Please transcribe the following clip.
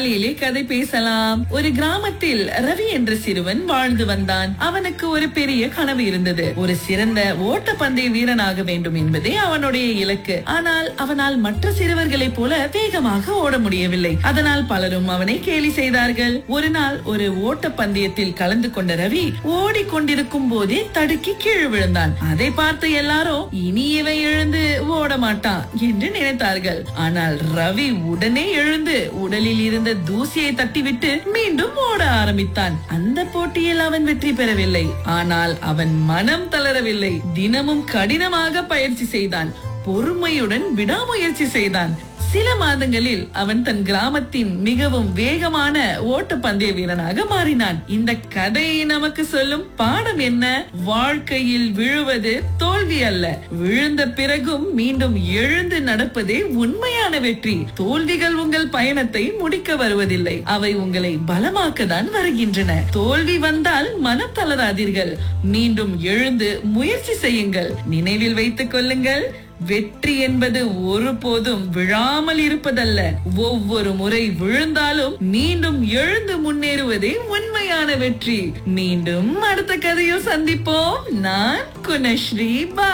காலையிலே கதை பேசலாம் ஒரு கிராமத்தில் ரவி என்ற சிறுவன் வாழ்ந்து வந்தான் அவனுக்கு ஒரு பெரிய கனவு இருந்தது ஒரு சிறந்த ஓட்டப்பந்தய வீரனாக வேண்டும் என்பதே அவனுடைய இலக்கு ஆனால் அவனால் மற்ற சிறுவர்களைப் போல வேகமாக ஓட முடியவில்லை அதனால் பலரும் அவனை கேலி செய்தார்கள் ஒரு நாள் ஒரு ஓட்டப்பந்தயத்தில் கலந்து கொண்ட ரவி ஓடிக்கொண்டிருக்கும் போதே தடுக்கி கீழே விழுந்தான் அதை பார்த்த எல்லாரும் இனி இவன் எழுந்து ஓட மாட்டான் என்று நினைத்தார்கள் ஆனால் ரவி உடனே எழுந்து உடலில் இருந்த தூசியை தட்டிவிட்டு மீண்டும் ஓட ஆரம்பித்தான் அந்த போட்டியில் அவன் வெற்றி பெறவில்லை ஆனால் அவன் மனம் தளரவில்லை தினமும் கடினமாக பயிற்சி செய்தான் பொறுமையுடன் விடாமுயற்சி செய்தான் சில மாதங்களில் அவன் தன் கிராமத்தின் மிகவும் வேகமான ஓட்டப்பந்தய வீரனாக மாறினான் இந்த கதையை நமக்கு சொல்லும் பாடம் என்ன வாழ்க்கையில் விழுவது தோல்வி அல்ல விழுந்த பிறகும் மீண்டும் எழுந்து நடப்பதே உண்மையான வெற்றி தோல்விகள் உங்கள் பயணத்தை முடிக்க வருவதில்லை அவை உங்களை பலமாக்க தான் வருகின்றன தோல்வி வந்தால் மனம் தளராதீர்கள் மீண்டும் எழுந்து முயற்சி செய்யுங்கள் நினைவில் வைத்துக் கொள்ளுங்கள் வெற்றி என்பது ஒருபோதும் விழாமல் இருப்பதல்ல ஒவ்வொரு முறை விழுந்தாலும் மீண்டும் எழுந்து முன்னேறுவதே உண்மையான வெற்றி மீண்டும் அடுத்த கதையில் சந்திப்போம் நான் குணஸ்ரீ பா